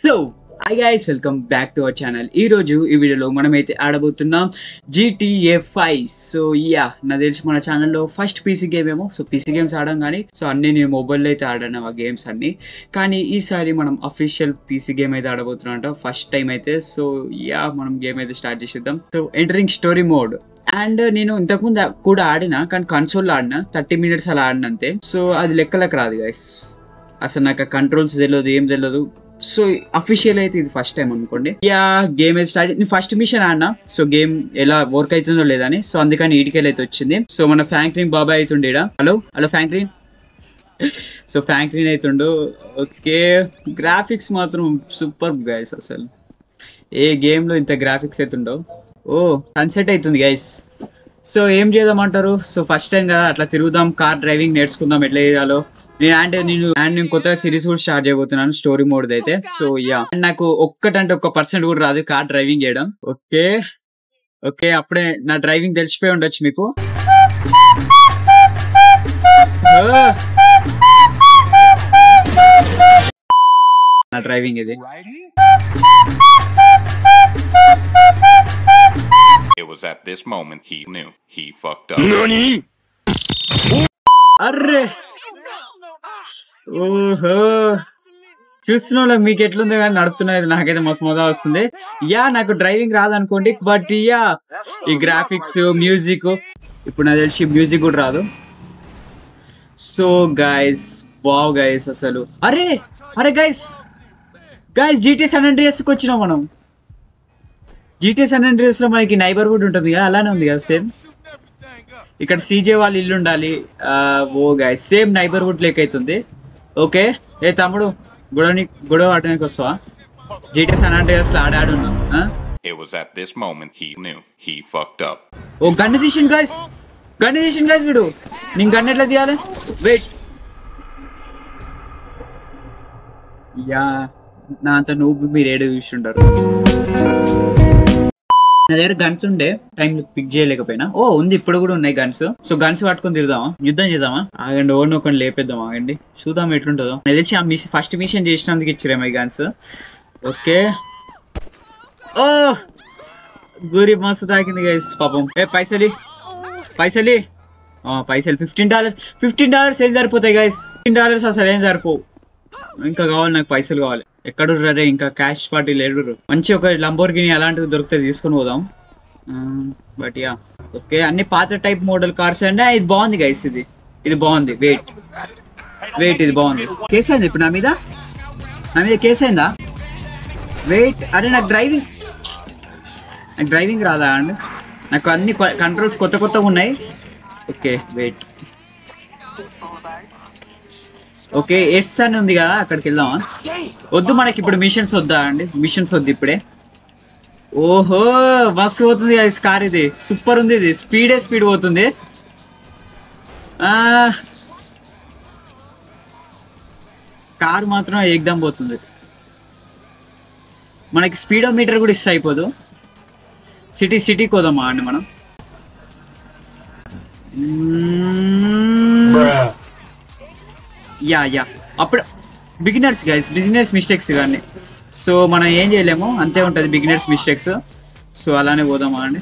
So hi guys welcome back to our channel ఈ రోజు ఈ వీడియోలో మనమైతే ఆడబోతున్నాం జీటీఏ ఫైవ్ సో యా నాకు తెలిసి మన ఛానల్లో ఫస్ట్ పీసీ గేమ్ ఏమో సో పీసీ గేమ్స్ ఆడాం కానీ సో అన్ని నేను మొబైల్లో అయితే ఆడాను ఆ గేమ్స్ అన్ని కానీ ఈసారి మనం అఫీషియల్ పీసీ గేమ్ అయితే ఆడబోతున్నాం అంట ఫస్ట్ టైం అయితే సో యా మనం గేమ్ అయితే స్టార్ట్ చేసేద్దాం so entering story mode and నేను ఇంతకుముందు కూడా ఆడినా కానీ కన్సోల్లో ఆడినా థర్టీ మినిట్స్ అలా ఆడిన అంతే సో అది లెక్కలకు రాదు గైస్ అసలు నాకు కంట్రోల్స్ తెలియదు ఏం తెలియదు సో అఫీషియల్ అయితే ఇది ఫస్ట్ టైం అనుకోండి యా గేమ్ అయితే స్టార్ట్ నేను ఫస్ట్ మిషన్ ఆడినా సో గేమ్ ఎలా వర్క్ అవుతుందో లేదని సో అందుకని ఈడికెళ్ళి అయితే వచ్చింది సో మన ఫ్యాంక్లిన్ బాబాయ్ అవుతుండే ఈడ. Hello hello Franklin so Franklin అవుతుండు ఓకే గ్రాఫిక్స్ మాత్రం సూపర్ గైస్ అసలు ఏ game లో ఇంత గ్రాఫిక్స్ అయితే ఉండవు ఓ సన్సెట్ అవుతుంది గైస్ సో ఏం చేద్దామంటారు సో ఫస్ట్ టైం కదా అట్లా తిరుగుదాం కార్ డ్రైవింగ్ నేర్చుకుందాం ఎట్లా చేయాలో నేను అండ్ నేను అండ్ నేను కొత్తగా సిరీస్ కూడా స్టార్ట్ చేయబోతున్నాను స్టోరీ మోడ్ అయితే సో యా నాకు ఒక్కటంటే ఒక్క పర్సెంట్ కూడా రాదు కార్ డ్రైవింగ్ చేయడం ఓకే ఓకే అప్పుడే నా డ్రైవింగ్ తెలిసిపోయి ఉండొచ్చు మీకు ఓ! నా డ్రైవింగ్ ఇది It was at this moment he knew he fucked up. అర్రే ఓహో చూసిన వాళ్ళకి మీకు ఎట్లుంది కానీ నడుతున్నది నాకైతే మస్తు మజా వస్తుంది యా నాకు డ్రైవింగ్ రాదనుకోండి బట్ యా ఈ గ్రాఫిక్స్ మ్యూజిక్ ఇప్పుడు నాకు తెలిసి మ్యూజిక్ కూడా రాదు సో గైస్ వావ్ గైస్ అసలు అరే అరే గైస్ గైస్ జీటీ సన్ అండ్రియస్కి వచ్చినాం మనం జీటీ సన్ అండ్రియస్ లో మనకి నైబర్హుడ్ ఉంటుంది కదా అలానే ఉంది కదా సేమ్ ఇక్కడ సీజే వాళ్ళ ఇల్లు ఉండాలి ఆ, ఓ గాయ సేమ్ నైబర్హుడ్ లెక్క అవుతుంది ఓకే ఏ తమ్ముడు గొడవని గొడవ ఆడడానికి వస్తావా జీటీ సన్ అండ్రియస్ లో ఆడాడున్నాం It was at this moment he knew he fucked up. Oh gun తీసిండు గాయస్ గన్ను తీసిండు గాయస్ వీడు నేను గన్ను ఎట్లా తీయాలి వెయిట్ యా నా అంత నువ్వు మీరు ఏడు చూస్తుంటారు నా దగ్గర గన్స్ ఉండే టైం పిక్ చేయలేకపోయినా ఓ ఉంది ఇప్పుడు కూడా ఉన్నాయి గన్స్ సో గన్స్ పట్టుకొని తిరుగుదామా యుద్ధం చేద్దామా ఆగండి ఓన్ ఒకటి లేపేద్దాం ఆగండి చూద్దాం ఎట్లుంటుందో నాకు తెలిసి ఆ మిస్ ఫస్ట్ మిషన్ చేసినందుకు ఇచ్చిరేమో ఈ గన్స్ ఓకే ఓ గురి మస్తు తాకింది గైస్ పాపం ఏ పైసలి పైసలి ఆ, పైసలు ఫిఫ్టీన్ డాలర్స్ ఫిఫ్టీన్ డాలర్స్ ఏం సరిపోతాయి గైస్ ఫిఫ్టీన్ డాలర్స్ అసలు ఏం సరిపోవు ఇంకా కావాలి నాకు పైసలు కావాలి ఎక్కడ రే ఇంకా క్యాష్ పార్టీ లేడు మంచి ఒక లంబోర్గిని అలాంటివి దొరికితే తీసుకొని పోదాం బట్ యా ఓకే అన్ని పాత టైప్ మోడల్ కార్స్ అంటే ఇది బాగుంది గైస్ ఇది ఇది బాగుంది వెయిట్ వెయిట్ ఇది బాగుంది కేసు అయింది ఇప్పుడు నా మీద నా మీద కేసు అయిందా వెయిట్ అరే నాకు డ్రైవింగ్ నాకు డ్రైవింగ్ రాదా అండి నాకు అన్ని కంట్రోల్స్ కొత్త కొత్తగా ఉన్నాయి ఓకే వెయిట్ ఓకే ఎస్ అని ఉంది కదా అక్కడికి వెళ్దామా వద్దు మనకి ఇప్పుడు మిషన్స్ వద్దా అండి మిషన్స్ వద్దు ఇప్పుడే ఓహో బస్ పోతుంది అది కార్ ఇది సూపర్ ఉంది ఇది స్పీడే స్పీడ్ పోతుంది ఆ, కారు మాత్రం ఏకదం పోతుంది మనకి స్పీడో మీటర్ కూడా ఇస్తే అయిపోదు సిటీ సిటీకి పోదామా అండి మనం యా యా అప్పుడు బిగినర్స్ గైస్ బిజినెస్ మిస్టేక్స్ కానీ సో మనం ఏం చేయలేము అంతే ఉంటుంది బిగినర్స్ మిస్టేక్స్ సో అలానే పోదామా అండి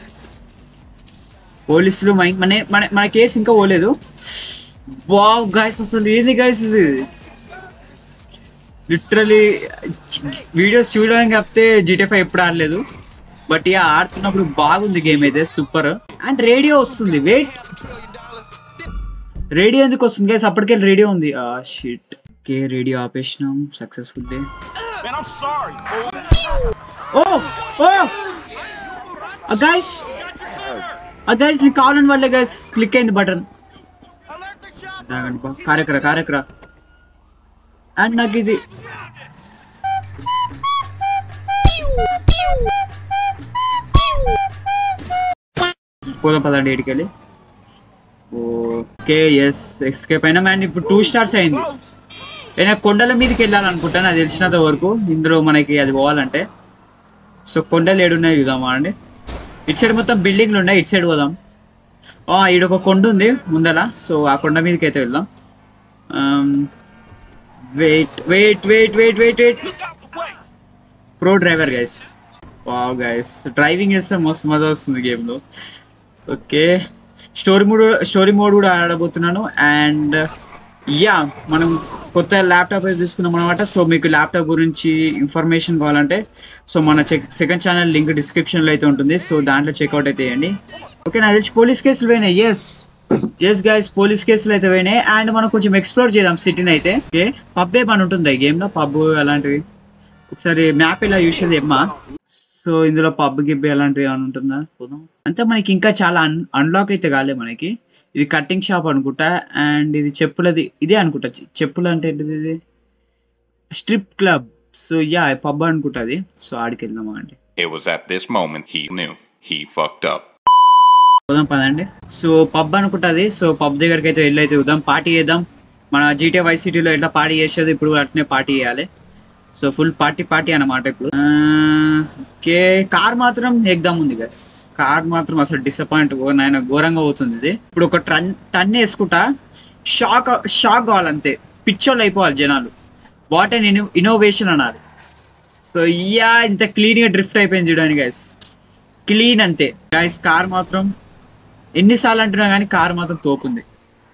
పోలీసులు మన మన మన మన కేసు ఇంకా పోలేదు వావ్ గాయస్ అసలు ఏంది గాయస్ ఇది లిటరలీ వీడియోస్ చూడడానికి తప్పితే జీటీ ఫైవ్ ఎప్పుడు ఆడలేదు బట్ ఇక ఆడుతున్నప్పుడు బాగుంది గేమ్ అయితే సూపర్ అండ్ రేడియో వస్తుంది వెయిట్ రేడియో ఎందుకు వస్తుంది గైస్ అప్పటికెళ్ళి రేడియో ఉంది ఆ షిట్ ఓకే రేడియో ఆపేసినాం successful day Man, I'm sorry, fool. Oh oh guys ah guys నీకు కావాలని వాళ్ళే గైస్ క్లిక్ అయింది బటన్ కారెకరా కారెకరా అండ్ నాకు ఇది పోదాం పదండి ఏడికెళ్ళి ఓకే ఎస్ ఎస్కేప్ అయినా మ్యాన్ ఇప్పుడు టూ స్టార్స్ అయింది నేను కొండల మీదకి వెళ్ళాలనుకుంటాను అది తెలిసినంత వరకు ఇందులో మనకి అది పోవాలంటే సో కొండలు ఏడున్నాయి చూద్దామా అండి ఇటు సైడ్ మొత్తం బిల్డింగ్లు ఉన్నాయి ఇటు సైడ్ పోదాం ఆ, ఈడ ఒక కొండ ఉంది ముందల సో ఆ కొండ మీదకి అయితే వెళ్దాం wait wait wait wait wait wait Look out the way. Pro driver guys wow guys driving చేస్తే మస్తు మజా వస్తుంది గేమ్లో okay story mode story mode కూడా ఆడబోతున్నాను అండ్ యా మనం కొత్త ల్యాప్టాప్ అయితే తీసుకున్నాం అనమాట సో మీకు ల్యాప్టాప్ గురించి ఇన్ఫర్మేషన్ కావాలంటే సో మన చెక్ సెకండ్ ఛానల్ లింక్ డిస్క్రిప్షన్లో అయితే ఉంటుంది సో దాంట్లో చెక్అవుట్ అయితే చేయండి ఓకే నాకు తెలిసి పోలీస్ కేసులు పోయినాయి ఎస్ ఎస్ గైస్ పోలీస్ కేసులు అయితే పోయినాయి అండ్ మనం కొంచెం ఎక్స్ప్లోర్ చేద్దాం సిటీని అయితే ఓకే పబ్ ఏ పని ఉంటుంది గేమ్లో పబ్ అలాంటివి ఒకసారి మ్యాప్ ఇలా యూస్ చేద్దాం అమ్మా సో ఇందులో పబ్ గిబ్బి అలాంటివి ఏమైనా ఉంటుందా చూద్దాం అంటే మనకి ఇంకా చాలా అన్ అన్లాక్ అయితే కాలే మనకి ఇది కట్టింగ్ షాప్ అనుకుంటా అండ్ ఇది చెప్పులది ఇదే అనుకుంటా చె- చెప్పులు అంటే ఏంటిది ఇది strip club so yeah pub అనుకుంటా అది సో ఆడికి వెళ్దామా అండి It was at this moment he knew he fucked up. పోదాం పదండి సో పబ్ అనుకుంటుంది సో పబ్ దగ్గరికి అయితే వెళ్ళి అయితే చూద్దాం పార్టీ చేద్దాం మన జీటీఏ వై సిటీలో ఎట్లా పార్టీ చేసేది ఇప్పుడు అట్నే పార్టీ చేయాలి సో ఫుల్ పార్టీ పార్టీ అన్నమాట ఇప్పుడు ఆ, ఓకే కార్ మాత్రం ఎగ్దాం ఉంది గస్ కార్ మాత్రం అసలు డిసప్పాయింట్ నాయన ఘోరంగా అవుతుంది ఇది ఇప్పుడు ఒక టన్ టన్ వేసుకుంటా షాక్ షాక్ కావాలంతే పిచ్చోళ్ళు అయిపోవాలి జనాలు వాట్ అండ్ ఇనో ఇన్నోవేషన్ అనాలి సో యా ఇంత క్లీన్ గా డ్రిఫ్ట్ అయిపోయింది చూడండి గైస్ క్లీన్ అంతే గైస్ కార్ మాత్రం ఎన్నిసార్లు అంటున్నా కానీ కార్ మాత్రం తోపుంది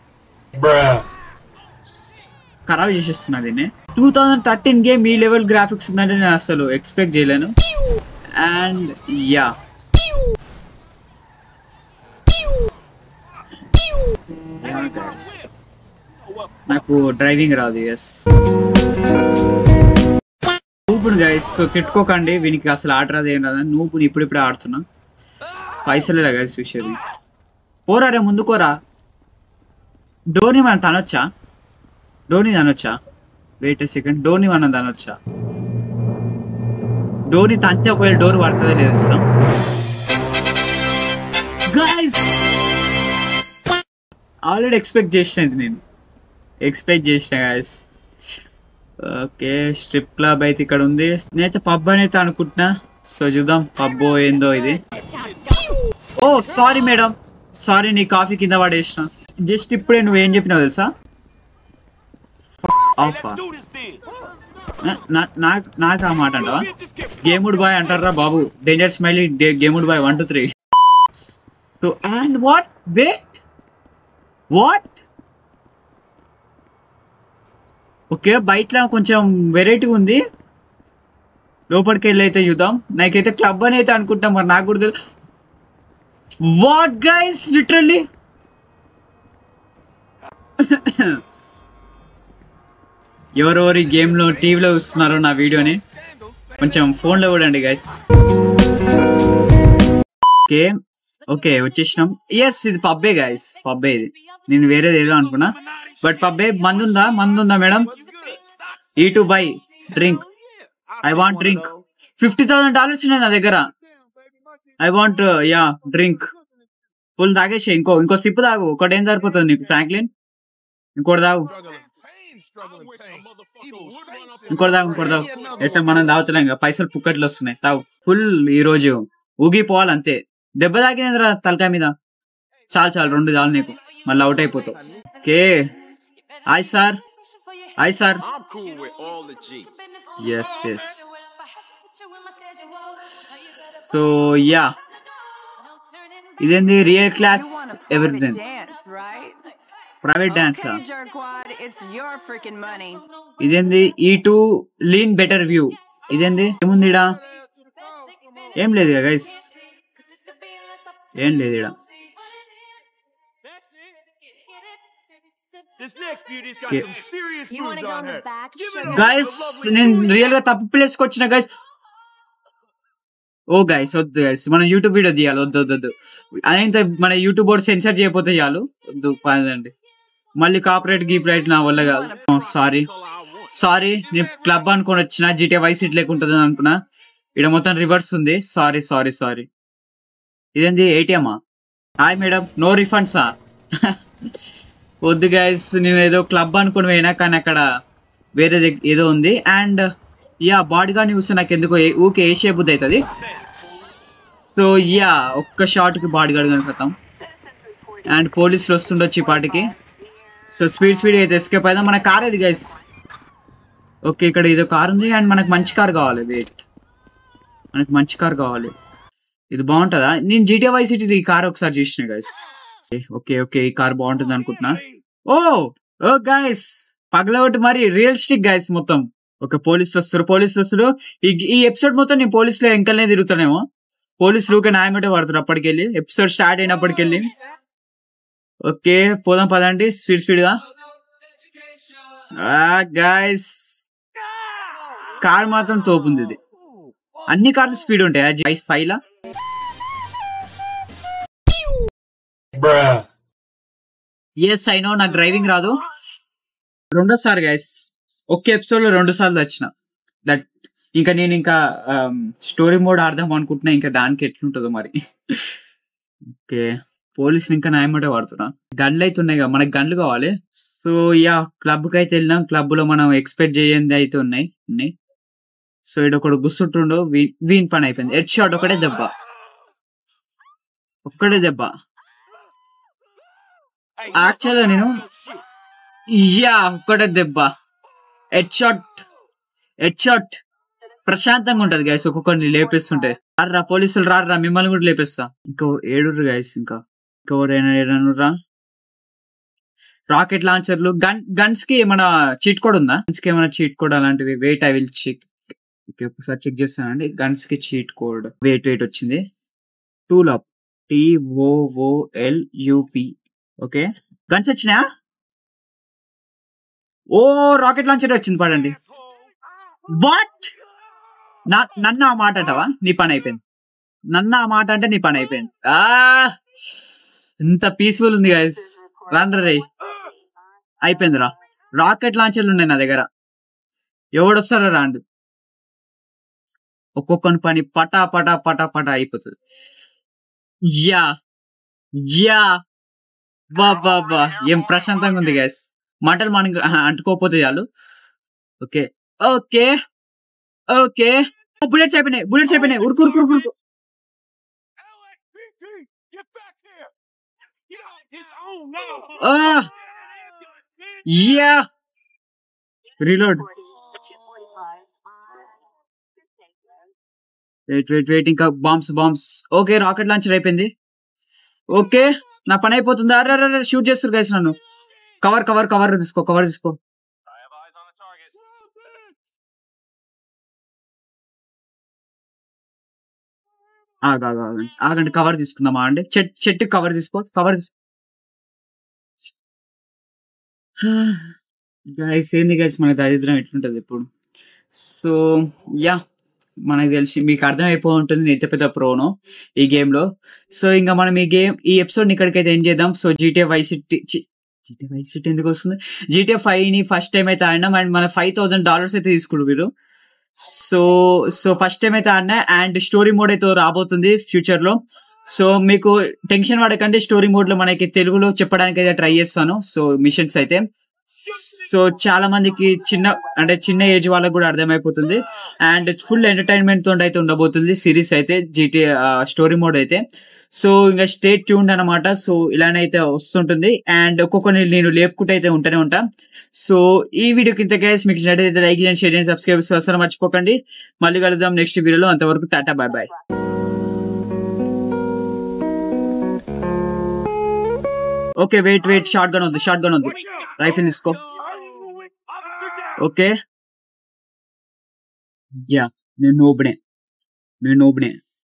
ఖరాబ్ చేసేస్తున్నా దీన్ని టూ థౌజండ్ థర్టీన్ గేమ్ ఈ లెవెల్ గ్రాఫిక్స్ ఉందంటే నేను అసలు ఎక్స్పెక్ట్ చేయలేను అండ్ యా నాకు డ్రైవింగ్ రాదు ఎస్ నూపును గైస్ సో తిట్టుకోకండి వీనికి అసలు ఆట రాదు ఏం రాదు నూపుని ఇప్పుడిప్పుడే ఆడుతున్నా పైసలేలా గైస్ చూసేది పోరా రే ముందుకోరా డోని మనం తనొచ్చా డోని తనొచ్చా వెయిట్ సెకండ్ డోని మనం తనొచ్చా డోని తంతే ఒకవేళ డోర్ పడుతుందో లేదో చూద్దాం గైస్ ఆల్రెడీ ఎక్స్పెక్ట్ చేసిన ఇది నేను ఎక్స్పెక్ట్ చేసిన గాయస్ ఓకే స్ట్రిప్ క్లబ్ అయితే ఇక్కడ ఉంది నేనైతే పబ్ అని అయితే అనుకుంటున్నా సో చూద్దాం పబ్ ఏందో ఇది ఓ సారీ మేడం సారీ నీ కాఫీ కింద పడేసిన జస్ట్ ఇప్పుడే నువ్వు ఏం చెప్పినావు తెలుసా Hey, ఆఫా let's do this then. నాకు నాకు ఆ మాట అంటావా Can't just get గేముడ్ బాయ్ అంటారా బాబు డేంజర్ స్మైలీ గేముడ్ boy one two three so and what wait what okay బయట కొంచెం వెరైటీ ఉంది లోపలికి వెళ్ళి అయితే చూద్దాం నాకైతే క్లబ్ అని అయితే అనుకుంటాం మరి నాకు కూడా వాట్ గైస్ లిటరల్లీ ఎవరెవరు ఈ గేమ్లో టీవీలో చూస్తున్నారో నా వీడియోని కొంచెం ఫోన్లో చూడండి గైస్ ఓకే ఓకే వచ్చేసినాం ఎస్ ఇది పబ్బే గైస్ పబ్బే ఇది నేను వేరేది ఏదో అనుకున్నా బట్ పబ్బే మందు ఉందా మందు ఉందా మేడం ఈ to buy drink I want drink fifty thousand dollars ఉన్నాయి నా దగ్గర I want yeah drink full తాగేసి ఇంకో ఇంకో సిప్ తాగు ఒకటి ఏం సరిపోతుంది నీకు ఫ్రాంక్లిన్ ఇంకోటి తాగు ఇంకోటి తాగు ఇంకోటి తాగు ఎట్లా మనం తాగుతలేం కదా పైసలు పుక్కట్లు వస్తున్నాయి తాగు ఫుల్ ఈ రోజు ఊగిపోవాలి అంతే దెబ్బ తాకిందిరా తలకాయ మీద చాలు చాలు రెండు చాలు నీకు మళ్ళీ అవుట్ అయిపోతావు okay hi sir hi sir I'm cool with all the G. Yes yes so yeah ఇదేంది real class You want to everything dance, right? Private dance Okay, jerkwad, it's your freaking money. ఇదేంది ఈ two lean better view ఇదేంది ఏముంది ఇడా ఏం లేదు guys ఏం లేదు ఇడా This next beauty's got Okay. some serious You want moves to go on in the her. back? Give it Sugar? up గైస్ for the lovely నేను Julie. రియల్ గా తప్పు ప్లేస్ కి వచ్చిన గైస్ ఓ గైస్ వద్దు గైస్ మనం YouTube video తీయాలి వద్దు వద్దు వద్దు అదేంత మన యూట్యూబ్ బోర్డు సెన్సర్ చేయకపోతే చాలు వద్దు పదండి మళ్ళీ కాపరేట్ గీపరేట్ నా వల్ల కాదు సారీ సారీ నేను క్లబ్ అనుకొని వచ్చిన జీటీ వై సీట్ లేకుంటుంది అనుకున్నా ఇక్కడ మొత్తం రివర్స్ ఉంది సారీ సారీ సారీ ఇదేంది ఏటీఎమా హాయ్ మేడం నో రిఫండ్సా వద్దు గైస్ నేను ఏదో క్లబ్ అనుకుని పోయినా కానీ అక్కడ వేరే దగ్గ- ఏదో ఉంది అండ్ యా బాడీ గార్డ్ని చూస్తే నాకు ఎందుకో ఏ- ఊకే ఏ షేప్ బుద్ధి అవుతుంది సో యా ఒక్క షాట్కి బాడీ గార్డ్ కనుకతాం అండ్ పోలీసులు వస్తుండొచ్చు ఈ పాటికి సో స్పీడ్ స్పీడ్ అయితే ఎస్కేప్ అయినా మన కార్ ఇది గైస్ ఓకే ఇక్కడ ఏదో కార్ ఉంది అండ్ మనకు మంచి కార్ కావాలి వెయిట్ మనకి మంచి కార్ కావాలి ఇది బాగుంటుందా నేను జీటీఏ వై సిటీ ఈ కార్ ఒకసారి చూసిన గైస్ ఓకే ఓకే ఈ కార్ బాగుంటుంది అనుకుంటున్నా ఓ ఓ గైస్ పగలగొట్టి మరి రియలిస్టిక్ గైస్ మొత్తం ఒక పోలీసులు వస్తారు పోలీసులు వస్తారు ఈ ఈ ఎపిసోడ్ మొత్తం నేను పోలీసులో ఎంకల్నే తిరుగుతానేమో పోలీసులు ఊకే న్యాయమంటే పడతారు అప్పటికెళ్ళి ఎపిసోడ్ స్టార్ట్ అయినప్పటికెళ్ళి ఓకే పోదాం పదండి స్పీడ్ స్పీడ్ గా గాయస్ కార్ మాత్రం తోపుంది ఇది అన్ని కార్లు స్పీడ్ ఉంటాయి ఫైవ్ లా ఎస్ ఐ నో నాకు డ్రైవింగ్ రాదు రెండోసారి గైస్ ఒకే ఎపిసోడ్ లో రెండు సార్లు వచ్చిన దట్ ఇంకా నేను ఇంకా స్టోరీ మోడ్ ఆడదాం అనుకుంటున్నా ఇంకా దానికి ఎట్లుంటుందో మరి ఓకే పోలీసులు ఇంకా న్యాయమంటే వాడుతున్నా గన్లు అయితే ఉన్నాయి కదా మనకి గన్లు కావాలి సో యా క్లబ్ కి అయితే వెళ్ళినాం క్లబ్ లో మనం ఎక్స్పెక్ట్ చేయండి అయితే ఉన్నాయి ఉన్నాయి సో ఇక్కడ ఒకడు గుర్తుంటుండో వీన్ పని అయిపోయింది హెడ్ షాట్ ఒకటే దెబ్బ ఒక్కడే దెబ్బ యాక్చువల్గా నేను యా ఒక్కడే దెబ్బ హెడ్ షాట్ హెడ్ షాట్ ప్రశాంతంగా ఉంటది గైస్ ఒక్కొక్కరిని లేపేస్తుంటే రారా పోలీసులు రారా మిమ్మల్ని కూడా లేపేస్తా ఇంకో ఏడుర్రు గైస్ ఇంకా ఇంకెవరైనా ఏడనురా రాకెట్ లాంచర్లు గన్ గన్స్ కి ఏమైనా చీట్ కోడ్ ఉందా గన్స్ కి ఏమైనా చీట్ కోడ్ అలాంటివి wait I will check okay ఒకసారి చెక్ చేస్తానండి గన్స్ కి చీట్ కోడ్ వెయిట్ వెయిట్ వచ్చింది tool up T O O L U P okay guns వచ్చినాయా ఓ రాకెట్ లాంచర్ వచ్చింది పడండి వాట్ నా నన్ను ఆ మాట అంటావా నీ పని అయిపోయింది నన్ను ఆ మాట అంటే నీ పని అయిపోయింది ఆ ఎంత పీస్ఫుల్ ఉంది గైస్ రాండ్ర రే అయిపోయింది రా రాకెట్ లాంచర్లు ఉన్నాయి నా దగ్గర ఎవడొస్తారో రాండు ఒక్కొక్కని పని పటా పటా పటా పటా అయిపోతుంది యా యా బా బా బా ఏం ప్రశాంతంగా ఉంది గ్యాస్ మంటలు మనకి అంటుకోకపోతే చాలు ఓకే ఓకే ఓకే బుల్లెట్స్ అయిపోయినాయి బుల్లెట్స్ అయిపోయినాయి ఉరుకు ఉరుకు ఉరుకు ఉరుకు LSPD, get back here! Get on his own now! Ah. Yeah reload wait wait wait ఇంకా bombs bombs okay rocket launcher అయిపోయింది ఓకే నా పని అయిపోతుంది అరే అరే అరే షూట్ చేస్తారు గైస్ నన్ను కవర్ కవర్ కవర్ తీసుకో కవర్ తీసుకో I have eyes on the target. ఆగు, ఆగు, ఆగండి ఆగండి కవర్ తీసుకుందామా అండి చెట్ చెట్టు కవర్ తీసుకో కవర్ గైస్ ఏంది గైస్ మన దరిద్రం ఎట్లుంటది ఇప్పుడు సో యా మనకు తెలిసి మీకు అర్థమైపో ఉంటుంది నేను ఎంత పెద్ద ప్రోను ఈ గేమ్ లో సో ఇంకా మనం ఈ గేమ్ ఈ ఎపిసోడ్ ఇక్కడికైతే ఎండ్ చేద్దాం so GTA Vice City GTA Vice City ఎందుకు వస్తుంది జీటీఏ ఫైవ్ ని ఫస్ట్ టైం అయితే ఆడినాం అండ్ మన ఫైవ్ థౌసండ్ డాలర్స్ అయితే తీసుకుడు వీరు సో సో ఫస్ట్ టైం అయితే ఆడినా అండ్ స్టోరీ మోడ్ అయితే రాబోతుంది ఫ్యూచర్ లో సో మీకు టెన్షన్ పడకండి స్టోరీ మోడ్ లో మనకి తెలుగులో చెప్పడానికి అయితే ట్రై చేస్తాను సో మిషన్స్ అయితే సో చాలా మందికి చిన్న అంటే చిన్న ఏజ్ వాళ్ళకి కూడా అర్థమైపోతుంది అండ్ ఫుల్ ఎంటర్టైన్మెంట్ తో అయితే ఉండబోతుంది సిరీస్ అయితే జీటీ స్టోరీ మోడ్ అయితే సో ఇంకా స్టేట్ ట్యూన్ అనమాట సో ఇలానే అయితే వస్తుంటుంది అండ్ ఒక్కొక్కరిని నేను లేపుకుంటూ అయితే ఉంటూనే ఉంటా సో ఈ వీడియోకి ఇంత గైస్ మీకు నచ్చినట్లయితే లైక్ చేయండి షేర్ చేయండి సబ్స్క్రైబ్ అసలు మర్చిపోకండి మళ్ళీ కలుద్దాం నెక్స్ట్ వీడియోలో అంతవరకు tata bye bye okay wait wait shotgun వద్దు షార్ట్ గన్ వద్దు రైఫిల్ తీసుకో ఓకే యా నేను నోబడే నేను నోబడే